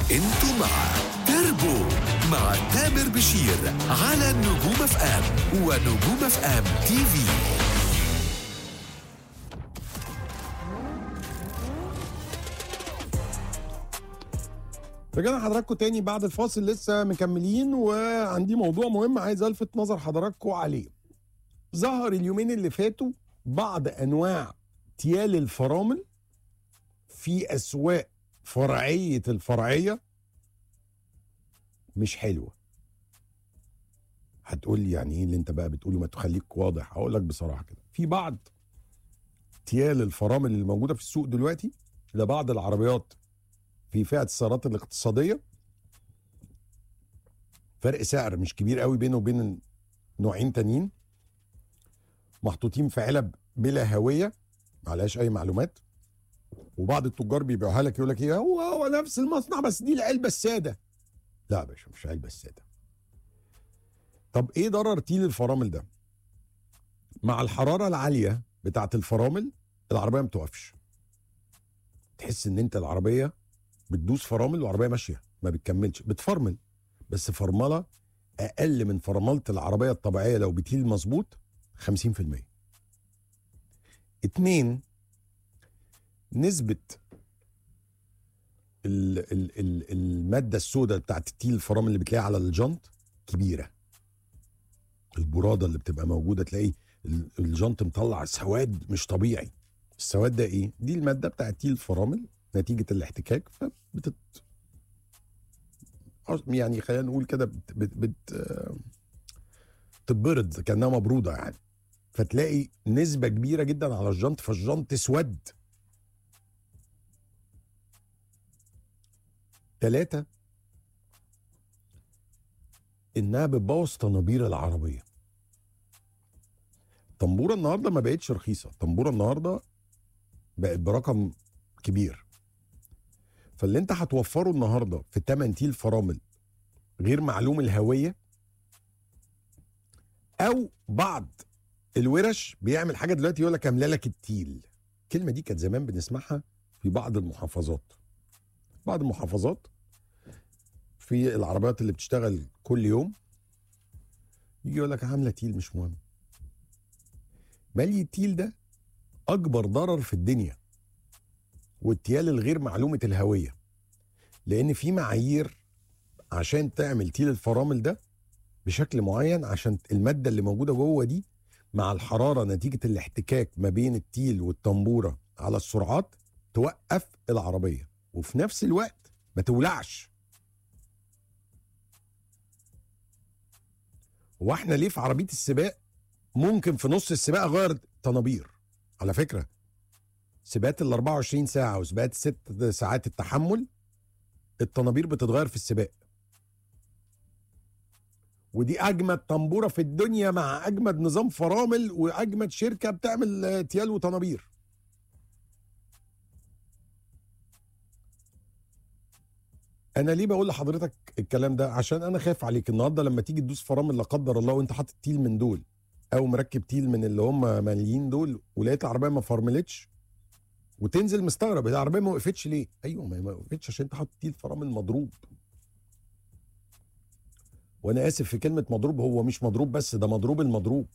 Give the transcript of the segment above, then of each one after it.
انتوا مع تربو مع تامر بشير على نجوم اف ام ونجوم اف ام تي في رجعنا حضراتكم تاني بعد الفاصل لسه مكملين وعندي موضوع مهم عايز الفت نظر حضراتكم عليه ظهر اليومين اللي فاتوا بعض انواع تيال الفرامل في اسواق فرعيه الفرعيه مش حلوه هتقول لي يعني ايه اللي انت بقى بتقوله ما تخليك واضح هقول لك بصراحه كده في بعض تيال الفرامل اللي موجوده في السوق دلوقتي لبعض العربيات في فئه السيارات الاقتصاديه فرق سعر مش كبير قوي بينه وبين نوعين تانيين محطوطين في علب بلا هويه معلهاش اي معلومات وبعض التجار بيبيعوها لك يقول لك ايه هو هو نفس المصنع بس دي العلبه الساده لا يا باشا مش علبه الساده طب ايه ضرر تيل الفرامل ده مع الحراره العاليه بتاعه الفرامل العربيه ما بتقفش تحس ان انت العربيه بتدوس فرامل والعربيه ماشيه ما بتكملش بتفرمل بس فرمله اقل من فرمله العربيه الطبيعيه لو بتيل مظبوط 50% اتنين نسبة ال ال ال المادة السوداء بتاعت التيل الفرامل اللي بتلاقيها على الجنط كبيرة البرادة اللي بتبقى موجودة تلاقي ال- الجنط مطلع سواد مش طبيعي السواد ده ايه؟ دي المادة بتاعت تيل الفرامل نتيجة الاحتكاك فبتت يعني خلينا نقول كده بت... بت... بت... آه، تتبرد كانها مبروده يعني فتلاقي نسبه كبيره جدا على الجنط فالجنط اسود ثلاثة إنها بتبوظ طنابير العربية طنبورة النهاردة ما بقتش رخيصة طنبورة النهاردة بقت برقم كبير فاللي انت هتوفره النهاردة في تمن تيل فرامل غير معلوم الهوية أو بعض الورش بيعمل حاجة دلوقتي يقول لك أملا لك التيل الكلمة دي كانت زمان بنسمعها في بعض المحافظات بعض المحافظات في العربيات اللي بتشتغل كل يوم يجي يقول لك عامله تيل مش مهم مالي التيل ده اكبر ضرر في الدنيا والتيال الغير معلومه الهويه لان في معايير عشان تعمل تيل الفرامل ده بشكل معين عشان الماده اللي موجوده جوه دي مع الحراره نتيجه الاحتكاك ما بين التيل والطنبوره على السرعات توقف العربيه وفي نفس الوقت ما تولعش هو احنا ليه في عربيه السباق ممكن في نص السباق اغير طنابير على فكره سباقات ال 24 ساعه وسباقات ست ساعات التحمل الطنابير بتتغير في السباق ودي اجمد طنبوره في الدنيا مع اجمد نظام فرامل واجمد شركه بتعمل آه، تيال وطنابير انا ليه بقول لحضرتك الكلام ده عشان انا خايف عليك النهارده لما تيجي تدوس فرامل لا قدر الله وانت حاطط تيل من دول او مركب تيل من اللي هم ماليين دول ولقيت العربيه ما فرملتش وتنزل مستغرب العربيه ما وقفتش ليه ايوه ما ما وقفتش عشان انت حاطط تيل فرامل مضروب وانا اسف في كلمه مضروب هو مش مضروب بس ده مضروب المضروب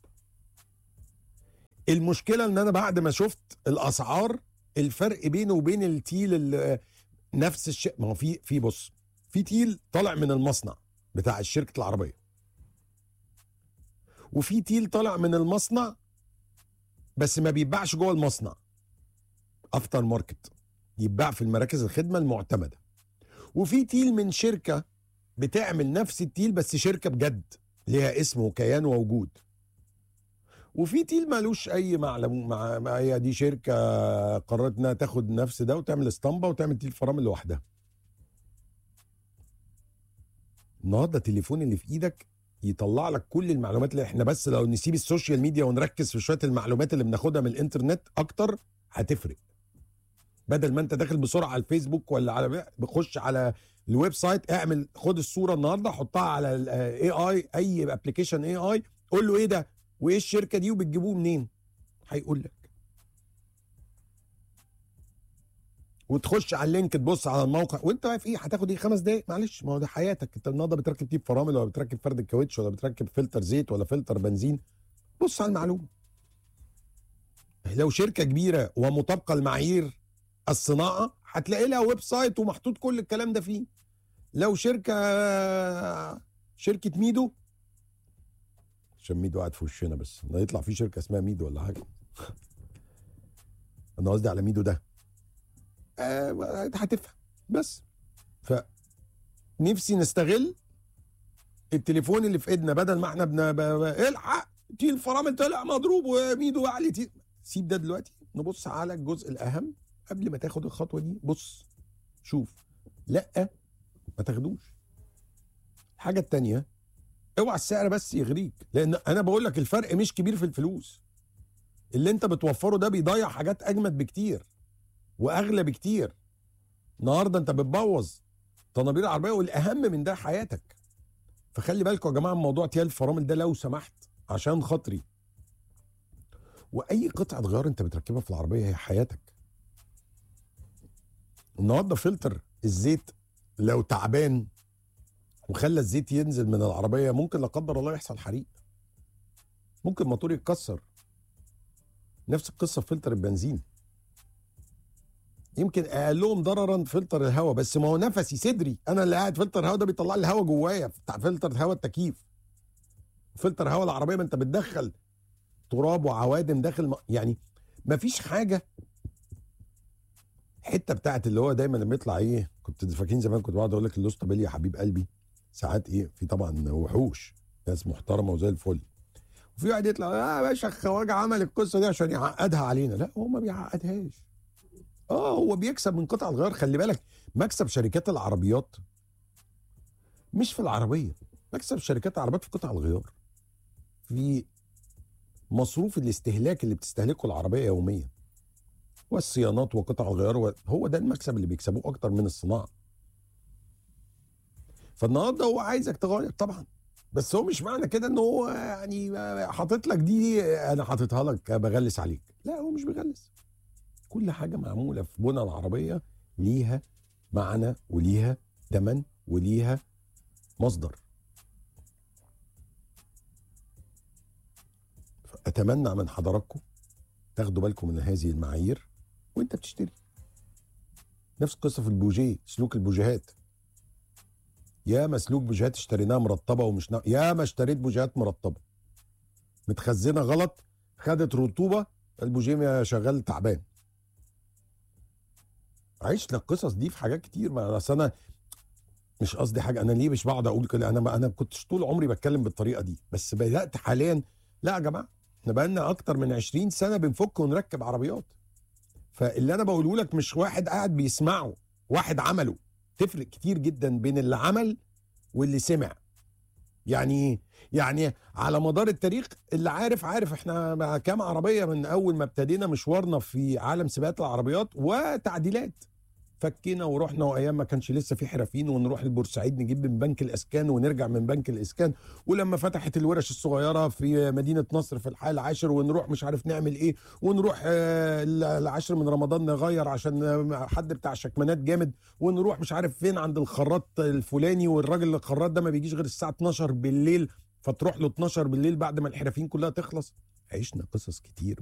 المشكله ان انا بعد ما شفت الاسعار الفرق بينه وبين التيل اللي نفس الشيء ما هو في في بص في تيل طالع من المصنع بتاع شركه العربيه وفي تيل طالع من المصنع بس ما بيتباعش جوه المصنع افتر ماركت يتباع في المراكز الخدمه المعتمده وفي تيل من شركه بتعمل نفس التيل بس شركه بجد ليها اسم وكيان ووجود وفي تيل مالوش اي معلم مع مع- هي دي شركه قررت انها تاخد نفس ده وتعمل اسطمبه وتعمل تيل فرامل لوحدها النهارده التليفون اللي في ايدك يطلع لك كل المعلومات اللي احنا بس لو نسيب السوشيال ميديا ونركز في شويه المعلومات اللي بناخدها من الانترنت اكتر هتفرق بدل ما انت داخل بسرعه على الفيسبوك ولا على بخش على الويب سايت اعمل خد الصوره النهارده حطها على الاي اي اي ابلكيشن اي اي قول له ايه ده وايه الشركه دي وبتجيبوه منين هيقول لك وتخش على اللينك تبص على الموقع وانت واقف ايه هتاخد ايه خمس دقايق معلش ما هو ده حياتك انت النهارده بتركب تيب فرامل ولا بتركب فرد الكاوتش ولا بتركب فلتر زيت ولا فلتر بنزين بص على المعلومه لو شركه كبيره ومطابقه لمعايير الصناعه هتلاقي لها ويب سايت ومحطوط كل الكلام ده فيه لو شركه شركه ميدو عشان ميدو قاعد في وشنا بس ده يطلع في شركه اسمها ميدو ولا حاجه انا قصدي على ميدو ده آه هتفهم بس ف نفسي نستغل التليفون اللي في ايدنا بدل ما احنا بن... ب... ب... الحق تيل الفرامل طلع مضروب وميدو علي تيل سيب ده دلوقتي نبص على الجزء الاهم قبل ما تاخد الخطوه دي بص شوف لا ما تاخدوش الحاجه التانية اوعى السعر بس يغريك لان انا بقول لك الفرق مش كبير في الفلوس اللي انت بتوفره ده بيضيع حاجات اجمد بكتير واغلى بكتير النهارده انت بتبوظ طنابير العربيه والاهم من ده حياتك فخلي بالكم يا جماعه من موضوع تيال الفرامل ده لو سمحت عشان خاطري واي قطعه غيار انت بتركبها في العربيه هي حياتك النهارده فلتر الزيت لو تعبان وخلى الزيت ينزل من العربيه ممكن لا قدر الله يحصل حريق ممكن الموتور يتكسر نفس القصه في فلتر البنزين يمكن اقلهم ضررا فلتر الهواء بس ما هو نفسي صدري انا اللي قاعد فلتر الهواء ده بيطلع لي الهواء جوايا بتاع فلتر هواء التكييف فلتر هواء العربيه ما انت بتدخل تراب وعوادم داخل م... يعني ما فيش حاجه حته بتاعت اللي هو دايما لما يطلع ايه كنت فاكرين زمان كنت بقعد اقول لك اللوسته بيلي يا حبيب قلبي ساعات ايه في طبعا وحوش ناس محترمه وزي الفل وفي واحد يطلع اه يا باشا الخواجه عمل القصه دي عشان يعقدها علينا لا هو ما بيعقدهاش اه هو بيكسب من قطع الغيار خلي بالك مكسب شركات العربيات مش في العربيه مكسب شركات العربيات في قطع الغيار في مصروف الاستهلاك اللي بتستهلكه العربيه يوميا والصيانات وقطع الغيار و... هو ده المكسب اللي بيكسبوه اكتر من الصناعه فالنهارده هو عايزك تغير طبعا بس هو مش معنى كده ان هو يعني حاطط لك دي انا حاططها لك بغلس عليك لا هو مش بيغلس كل حاجه معموله في بنى العربيه ليها معنى وليها ثمن وليها مصدر اتمنى من حضراتكم تاخدوا بالكم من هذه المعايير وانت بتشتري نفس القصه في البوجيه سلوك البوجيهات يا مسلوك بوجيهات اشتريناها مرطبه ومش نا... يا ما اشتريت بوجيهات مرطبه متخزنه غلط خدت رطوبه البوجيه شغال تعبان عشنا القصص دي في حاجات كتير ما اصل انا مش قصدي حاجه انا ليه مش بقعد اقول كده انا ما انا كنتش طول عمري بتكلم بالطريقه دي بس بدات حاليا لا يا جماعه احنا بقالنا اكتر من 20 سنه بنفك ونركب عربيات فاللي انا بقوله لك مش واحد قاعد بيسمعه واحد عمله تفرق كتير جدا بين اللي عمل واللي سمع يعني ايه يعني على مدار التاريخ اللي عارف عارف احنا مع كام عربيه من اول ما ابتدينا مشوارنا في عالم سباقات العربيات وتعديلات فكينا ورحنا وايام ما كانش لسه في حرفيين ونروح البورسعيد نجيب من بنك الاسكان ونرجع من بنك الاسكان ولما فتحت الورش الصغيره في مدينه نصر في الحي العاشر ونروح مش عارف نعمل ايه ونروح آه العاشر من رمضان نغير عشان حد بتاع شكمانات جامد ونروح مش عارف فين عند الخراط الفلاني والراجل الخراط ده ما بيجيش غير الساعه 12 بالليل فتروح له 12 بالليل بعد ما الحرفيين كلها تخلص عشنا قصص كتير